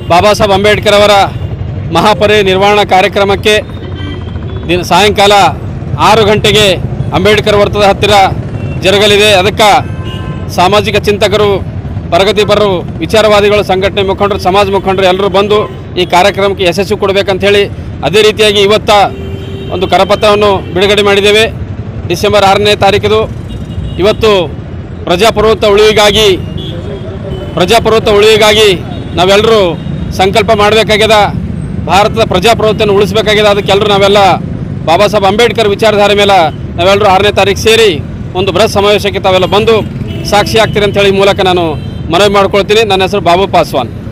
ಬಾಬಾ ಸಾಹೇಬ್ ಅಂಬೇಡ್ಕರ್ ಅವರ ಮಹಾಪರಿ ನಿರ್ವಹಣಾ ಕಾರ್ಯಕ್ರಮಕ್ಕೆ ದಿನ ಸಾಯಂಕಾಲ ಆರು ಗಂಟೆಗೆ ಅಂಬೇಡ್ಕರ್ ವರ್ತದ ಹತ್ತಿರ ಜರುಗಲಿದೆ ಅದಕ್ಕೆ ಸಾಮಾಜಿಕ ಚಿಂತಕರು ಪ್ರಗತಿಪರರು ವಿಚಾರವಾದಿಗಳು ಸಂಘಟನೆ ಮುಖಂಡರು ಸಮಾಜ ಮುಖಂಡರು ಎಲ್ಲರೂ ಬಂದು ಈ ಕಾರ್ಯಕ್ರಮಕ್ಕೆ ಯಶಸ್ಸು ಕೊಡಬೇಕಂತ ಹೇಳಿ ಅದೇ ರೀತಿಯಾಗಿ ಇವತ್ತ ಒಂದು ಕರಪತ್ರವನ್ನು ಬಿಡುಗಡೆ ಮಾಡಿದ್ದೇವೆ ಡಿಸೆಂಬರ್ ಆರನೇ ತಾರೀಕಿದು ಇವತ್ತು ಪ್ರಜಾಪ್ರಭುತ್ವ ಉಳಿವಿಗಾಗಿ ಪ್ರಜಾಪ್ರಭುತ್ವ ಉಳಿವಿಗಾಗಿ ನಾವೆಲ್ಲರೂ ಸಂಕಲ್ಪ ಮಾಡಬೇಕಾಗ್ಯದ ಭಾರತದ ಪ್ರಜಾಪ್ರಭುತ್ವವನ್ನು ಉಳಿಸಬೇಕಾಗಿದೆ ಅದಕ್ಕೆಲ್ಲರೂ ನಾವೆಲ್ಲ ಬಾಬಾ ಸಾಹೇಬ್ ಅಂಬೇಡ್ಕರ್ ವಿಚಾರಧಾರೆ ಮೇಲೆ ನಾವೆಲ್ಲರೂ ಆರನೇ ತಾರೀಕು ಸೇರಿ ಒಂದು ಬೃಹತ್ ಸಮಾವೇಶಕ್ಕೆ ತಾವೆಲ್ಲ ಬಂದು ಸಾಕ್ಷಿ ಆಗ್ತೀರಿ ಅಂತ ಹೇಳಿ ಈ ಮೂಲಕ ನಾನು ಮನವಿ ಮಾಡ್ಕೊಳ್ತೀನಿ ನನ್ನ ಹೆಸರು ಬಾಬು ಪಾಸ್ವಾನ್